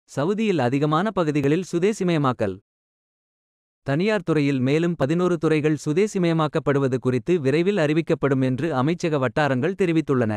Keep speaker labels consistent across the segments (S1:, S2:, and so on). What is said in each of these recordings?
S1: சவுதியில் அதிகமான பகுதிகளில் சுதேசிமயமாக்கல் தனியார் துறையில் மேலும் பதினோரு துறைகள் சுதேசிமயமாக்கப்படுவது குறித்து விரைவில் அறிவிக்கப்படும் என்று அமைச்சக வட்டாரங்கள் தெரிவித்துள்ளன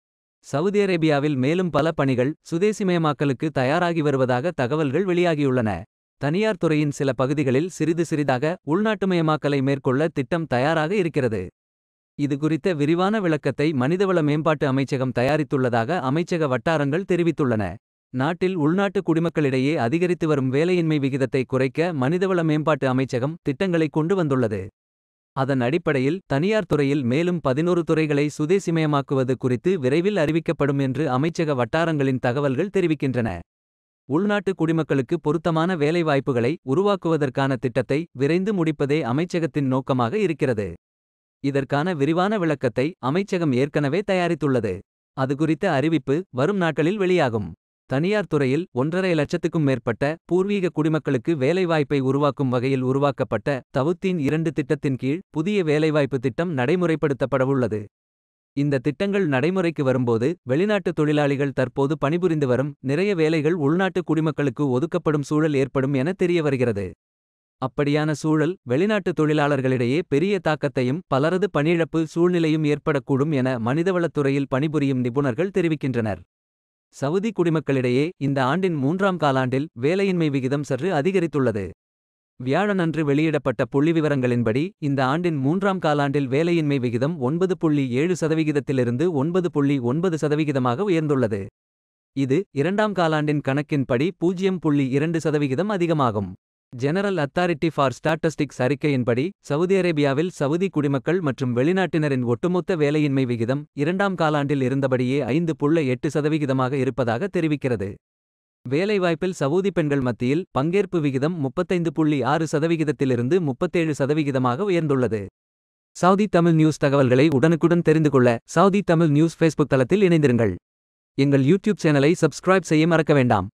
S1: சவுதி அரேபியாவில் மேலும் பல பணிகள் சுதேசிமயமாக்கலுக்கு தயாராகி வருவதாக தகவல்கள் வெளியாகியுள்ளன தனியார் துறையின் சில பகுதிகளில் சிறிது சிறிதாக உள்நாட்டுமயமாக்கலை மேற்கொள்ள திட்டம் தயாராக இருக்கிறது இது குறித்த விரிவான விளக்கத்தை மனிதவள மேம்பாட்டு அமைச்சகம் தயாரித்துள்ளதாக அமைச்சக வட்டாரங்கள் தெரிவித்துள்ளன நாட்டில் உள்நாட்டு குடிமக்களிடையே அதிகரித்து வரும் வேலையின்மை விகிதத்தை குறைக்க மனிதவள மேம்பாட்டு அமைச்சகம் திட்டங்களை கொண்டு வந்துள்ளது அதன் அடிப்படையில் தனியார் துறையில் மேலும் பதினோரு துறைகளை சுதேசிமயமாக்குவது குறித்து விரைவில் அறிவிக்கப்படும் என்று அமைச்சக வட்டாரங்களின் தகவல்கள் தெரிவிக்கின்றன உள்நாட்டு குடிமக்களுக்கு பொருத்தமான வேலைவாய்ப்புகளை உருவாக்குவதற்கான திட்டத்தை விரைந்து முடிப்பதே அமைச்சகத்தின் நோக்கமாக இருக்கிறது இதற்கான விரிவான விளக்கத்தை அமைச்சகம் ஏற்கனவே தயாரித்துள்ளது அது குறித்த அறிவிப்பு வரும் நாட்களில் வெளியாகும் தனியார் துறையில் ஒன்றரை லட்சத்துக்கும் மேற்பட்ட பூர்வீக குடிமக்களுக்கு வேலைவாய்ப்பை உருவாக்கும் வகையில் உருவாக்கப்பட்ட தவுத்தீன் இரண்டு திட்டத்தின் கீழ் புதிய வேலைவாய்ப்பு திட்டம் நடைமுறைப்படுத்தப்படவுள்ளது இந்த திட்டங்கள் நடைமுறைக்கு வரும்போது வெளிநாட்டு தொழிலாளிகள் தற்போது பணிபுரிந்து வரும் நிறைய வேலைகள் உள்நாட்டு குடிமக்களுக்கு ஒதுக்கப்படும் சூழல் ஏற்படும் என தெரிய வருகிறது அப்படியான சூழல் வெளிநாட்டு தொழிலாளர்களிடையே பெரிய தாக்கத்தையும் பலரது பணியிழப்பு சூழ்நிலையும் ஏற்படக்கூடும் என மனிதவளத்துறையில் பணிபுரியும் நிபுணர்கள் தெரிவிக்கின்றனர் சவுதி குடிமக்களிடையே இந்த ஆண்டின் மூன்றாம் காலாண்டில் வேலையின்மை விகிதம் சற்று அதிகரித்துள்ளது வியாழனன்று வெளியிடப்பட்ட புள்ளிவிவரங்களின்படி இந்த ஆண்டின் மூன்றாம் காலாண்டில் வேலையின்மை விகிதம் ஒன்பது புள்ளி ஏழு சதவிகிதத்திலிருந்து ஒன்பது புள்ளி ஒன்பது சதவிகிதமாக உயர்ந்துள்ளது இது இரண்டாம் காலாண்டின் கணக்கின்படி பூஜ்ஜியம் புள்ளி இரண்டு சதவிகிதம் அதிகமாகும் ஜெனரல் அத்தாரிட்டி ஃபார் ஸ்டாட்டிஸ்டிக்ஸ் அறிக்கையின்படி சவுதி அரேபியாவில் சவுதி குடிமக்கள் மற்றும் வெளிநாட்டினரின் ஒட்டுமொத்த வேலையின்மை விகிதம் இரண்டாம் காலாண்டில் இருந்தபடியே ஐந்து புள்ள எட்டு சதவிகிதமாக இருப்பதாக தெரிவிக்கிறது வேலைவாய்ப்பில் சவுதி பெண்கள் மத்தியில் பங்கேற்பு விகிதம் முப்பத்தைந்து புள்ளி ஆறு சதவிகிதத்திலிருந்து முப்பத்தேழு சதவிகிதமாக உயர்ந்துள்ளது சவுதி தமிழ் நியூஸ் தகவல்களை உடனுக்குடன் தெரிந்து கொள்ள சவுதி தமிழ் நியூஸ் ஃபேஸ்புக் தளத்தில் இணைந்திருங்கள் எங்கள் யூடியூப் சேனலை சப்ஸ்கிரைப் செய்ய மறக்க வேண்டாம்